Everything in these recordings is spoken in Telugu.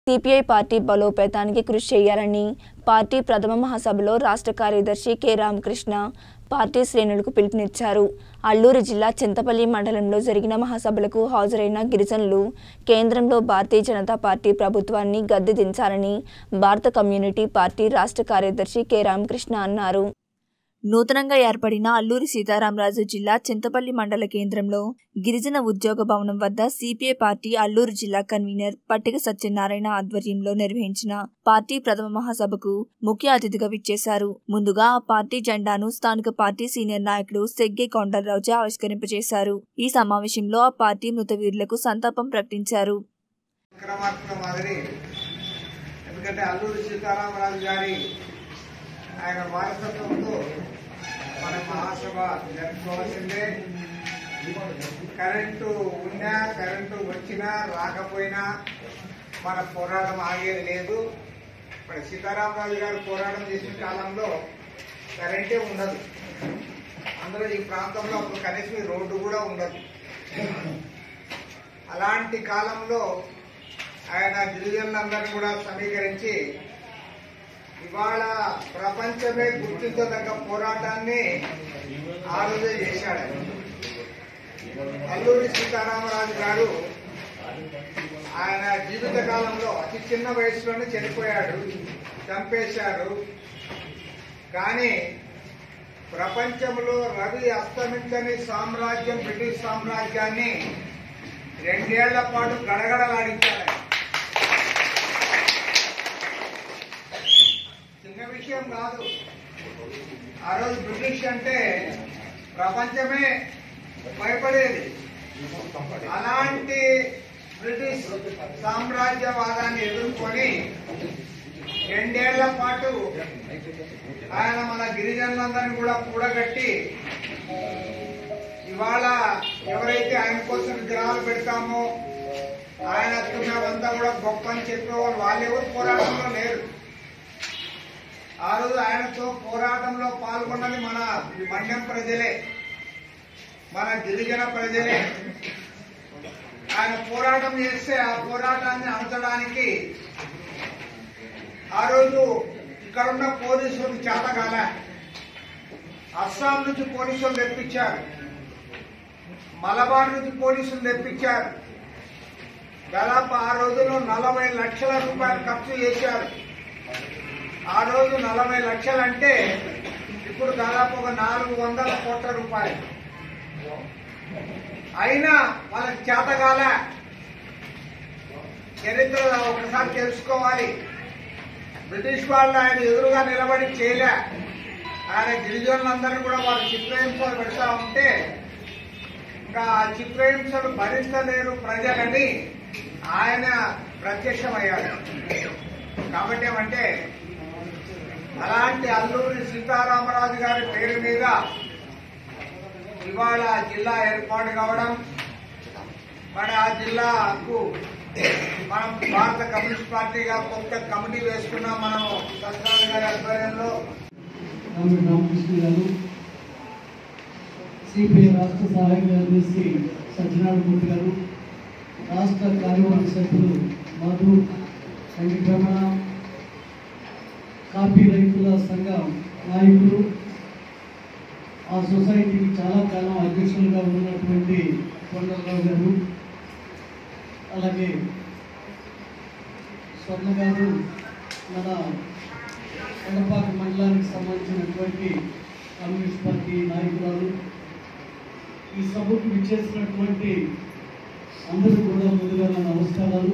సిపిఐ పార్టీ బలోపేతానికి కృషి చేయాలని పార్టీ ప్రథమ మహాసభలో రాష్ట్ర కార్యదర్శి కె రామకృష్ణ పార్టీ శ్రేణులకు పిలుపునిచ్చారు అల్లూరు జిల్లా చింతపల్లి మండలంలో జరిగిన మహాసభలకు హాజరైన గిరిజనులు కేంద్రంలో భారతీయ జనతా పార్టీ ప్రభుత్వాన్ని గద్దె దించాలని భారత కమ్యూనిటీ పార్టీ రాష్ట్ర కార్యదర్శి కె రామకృష్ణ అన్నారు నూతనంగా ఏర్పడిన అల్లూరి సీతారామరాజు జిల్లా చింతపల్లి మండల కేంద్రంలో గిరిజన ఉద్యోగ భవనం వద్ద సిపిఐ పార్టీ అల్లూరు జిల్లా కన్వీనర్ పట్టిక సత్యనారాయణ ఆధ్వర్యంలో నిర్వహించిన పార్టీ ప్రథమ మహాసభకు ముఖ్య అతిథిగా విచ్చేశారు ముందుగా ఆ పార్టీ జెండాను స్థానిక పార్టీ సీనియర్ నాయకుడు సెగ్గే కొండలరాజు ఆవిష్కరింపజేశారు ఈ సమావేశంలో ఆ పార్టీ మృతవీరులకు సంతాపం ప్రకటించారు విక్రమార్క మాదిరి ఎందుకంటే అల్లూరి సీతారామరాజు గారి ఆయన వారసత్వంతో మన మహాసభ జరుపుకోవాల్సిందే కరెంటు ఉన్నా కరెంటు వచ్చినా రాకపోయినా మన పోరాటం ఆగేది లేదు ఇప్పుడు సీతారామరాజు గారు పోరాటం చేసిన కాలంలో కరెంటే ఉండదు అందులో ఈ ప్రాంతంలో అప్పుడు కనీసం ఈ రోడ్డు కూడా ఉండదు అలాంటి కాలంలో ఆయన గిరిజనులందరినీ కూడా సమీకరించి ఇవాళ ప్రపంచమే గుర్తించదగ్గ పోరాటాన్ని ఆ రోజే చేశాడు ఆయన. అల్లూరి సీతారామరాజు గారు ఆయన జీవిత కాలంలో అతి చిన్న వయసులోనే చనిపోయాడు చంపేశారు కానీ ప్రపంచంలో రవి అస్తమించని సామ్రాజ్యం బ్రిటిష్ సామ్రాజ్యాన్ని రెండేళ్ల పాటు గడగడలాడించారు ఆయన. చిన్న విషయం కాదు ఆ రోజు బ్రిటిష్ అంటే ప్రపంచమే భయపడేది అలాంటి బ్రిటిష్ సామ్రాజ్యవాదాన్ని ఎదుర్కొని రెండేళ్ల పాటు ఆయన మన గిరిజనులందరినీ కూడా కూడగట్టి ఇవాళ ఎవరైతే ఆయన కోసం విగ్రహాలు పెడతామో ఆయన మేమంతా కూడా గొప్ప అని చెప్పేవాళ్ళు వాళ్ళెవరు పోరాటంలో లేరు ఆ రోజు ఆయనతో పోరాటంలో పాల్గొన్నది మన మన్యం ప్రజలే మన గిరిజన ప్రజలే ఆయన పోరాటం చేస్తే ఆ పోరాటాన్ని అణచడానికి ఆ రోజు ఇక్కడున్న పోలీసులకు చేతగాల అస్సాం నుంచి పోలీసులు తెప్పించారు మలబార్ నుంచి పోలీసులు తెప్పించారు దాదాపు ఆ రోజుల్లో నలభై లక్షల రూపాయలు ఖర్చు చేశారు ఆ రోజు నలభై లక్షలు అంటే ఇప్పుడు దాదాపు ఒక నాలుగు వందల కోట్ల రూపాయలు అయినా వాళ్ళకి చేతగాల చరిత్ర ఒకసారి తెలుసుకోవాలి బ్రిటిష్ వాళ్ళు ఆయన ఎదురుగా నిలబడి చేయలే ఆయన గిరిజనులందరినీ కూడా వాళ్ళు చిత్రహింసలు పెడతా ఉంటే ఇంకా ఆ చిత్రహింసలు భరించలేరు ప్రజలని ఆయన ప్రత్యక్షమయ్యాడు కాబట్టి ఏమంటే అలాంటి అల్లూరి సీతారామరాజు గారి పేరు మీద ఇవాళ జిల్లా ఏర్పాటు కావడం మరి ఆ జిల్లాకు మనం భారత కమ్యూనిస్ట్ పార్టీగా కొత్త కమిటీ వేసుకున్నాం మనం సత్యనారాయణ గారి ఆధ్వర్యంలో రామరెడ్డి రామకృష్ణ గారు సిపిఐ రాష్ట్ర సహాయ కార్యదర్శి సత్యనారాయణమూర్తి గారు రాష్ట్ర కార్యవర్గ సభ్యులు మధు వెంకటరమణ కాపీ రైతుల సంఘం నాయకులు ఆ సొసైటీకి చాలా కాలం అధ్యక్షులుగా ఉన్నటువంటి కొండలరావు గారు అలాగే స్వర్ణ గారు మన ఎడపాక మండలానికి సంబంధించినటువంటి కమ్యూనిస్ట్ పార్టీ నాయకురాలు ఈ సభకు విచ్చేసినటువంటి అందరూ కూడా ముందుగా నా నమస్కారాలు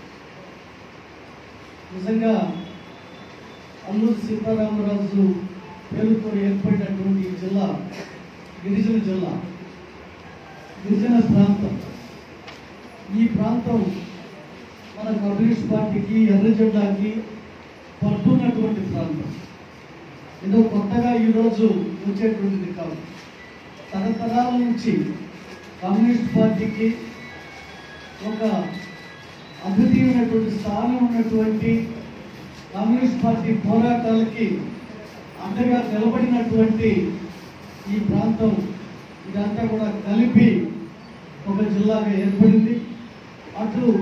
నిజంగా అల్లూరు సీతారామరాజు పేరుతో ఏర్పడినటువంటి ఈ జిల్లా గిరిజన జిల్లా గిరిజన ప్రాంతం ఈ ప్రాంతం మన కమ్యూనిస్ట్ పార్టీకి ఎర్ర జెండాకి పట్టున్నటువంటి ప్రాంతం ఏదో కొత్తగా ఈరోజు వచ్చేటువంటిది కాదు తరతరాల నుంచి కమ్యూనిస్ట్ పార్టీకి ఒక అద్వితీయమైనటువంటి స్థానం ఉన్నటువంటి కమ్యూనిస్ట్ పార్టీ పోరాటాలకి అండగా నిలబడినటువంటి ఈ ప్రాంతం ఇదంతా కూడా కలిపి ఒక జిల్లాగా ఏర్పడింది అటు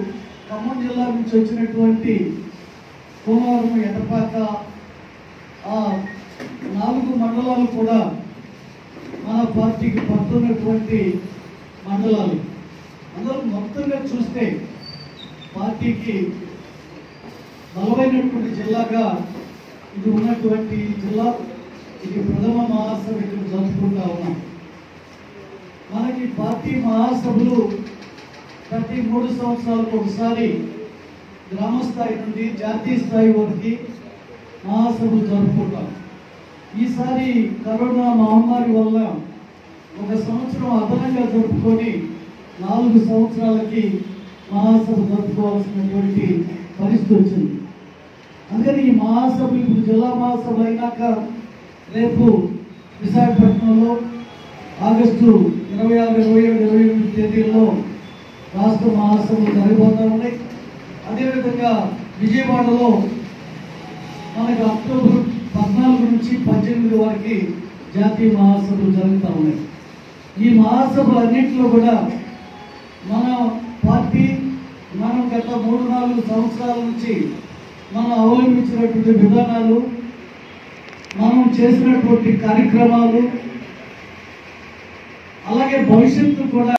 ఖమ్మం జిల్లా నుంచి వచ్చినటువంటి కోనవరం ఎటపాక ఆ నాలుగు మండలాలు కూడా మన పార్టీకి పట్టున్నటువంటి మండలాలు అందులో మొత్తంగా చూస్తే పార్టీకి బలమైనటువంటి జిల్లాగా ఇది ఉన్నటువంటి జిల్లా ఇది ప్రథమ మహాసభ ఇక్కడ జరుపుకుంటా ఉన్నాం మనకి పార్టీ మహాసభలు ప్రతి మూడు సంవత్సరాలకు ఒకసారి గ్రామ స్థాయి నుండి జాతీయ స్థాయి వరకు మహాసభలు జరుపుకుంటాం ఈసారి కరోనా మహమ్మారి వల్ల ఒక సంవత్సరం అదనంగా జరుపుకొని నాలుగు సంవత్సరాలకి మహాసభ జరుపుకోవాల్సినటువంటి పరిస్థితి వచ్చింది అందుకని ఈ మహాసభలు ఇప్పుడు జిల్లా మహాసభ అయినాక రేపు విశాఖపట్నంలో ఆగస్టు ఇరవై ఆరు ఇరవై ఏడు ఇరవై ఎనిమిది తేదీల్లో రాష్ట్ర మహాసభలు జరగబోతా ఉన్నాయి అదేవిధంగా విజయవాడలో మనకి అక్టోబర్ పద్నాలుగు నుంచి పద్దెనిమిది వరకు జాతీయ మహాసభలు జరుగుతూ ఉన్నాయి ఈ మహాసభలు అన్నింటిలో కూడా మన పార్టీ మనం గత మూడు నాలుగు సంవత్సరాల నుంచి మనం అవలంబించినటువంటి విధానాలు మనం చేసినటువంటి కార్యక్రమాలు అలాగే భవిష్యత్తు కూడా